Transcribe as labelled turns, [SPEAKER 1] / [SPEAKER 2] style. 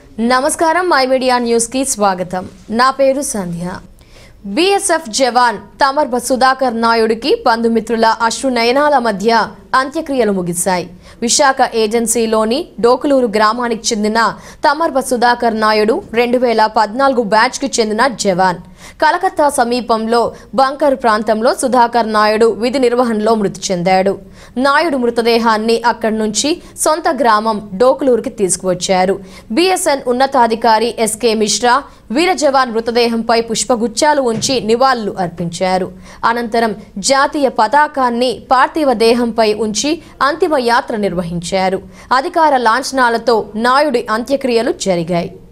[SPEAKER 1] నమస్కారం my media news కి స్వాగతం నా పేరు సంధ్య బీఎస్ఎఫ్ జవాన్ తమర్బ సుధాకర్ నాయుడికి బంధుమిత్రుల అశ్రు నయనాల మధ్య అంత్యక్రియలు ముగిశాయి విశాఖ ఏజెన్సీలోని డోకులూరు గ్రామానికి చెందిన తమర్బ సుధాకర్ నాయుడు రెండు వేల పద్నాలుగు బ్యాచ్కి చెందిన జవాన్ కలకత్తా సమీపంలో బంకర్ ప్రాంతంలో సుధాకర్ నాయుడు విధి నిర్వహణలో మృతి చెందాడు నాయుడు మృతదేహాన్ని అక్కడి నుంచి సొంత గ్రామం డోకులూరుకి తీసుకువచ్చారు బిఎస్ఎన్ ఉన్నతాధికారి ఎస్కే మిశ్రా వీర జవాన్ మృతదేహంపై పుష్పగుచ్చాలు ఉంచి నివాళులు అర్పించారు అనంతరం జాతీయ పతాకాన్ని పార్థివ దేహంపై ఉంచి అంతిమ యాత్ర నిర్వహించారు అధికార లాంఛనాలతో నాయుడి అంత్యక్రియలు జరిగాయి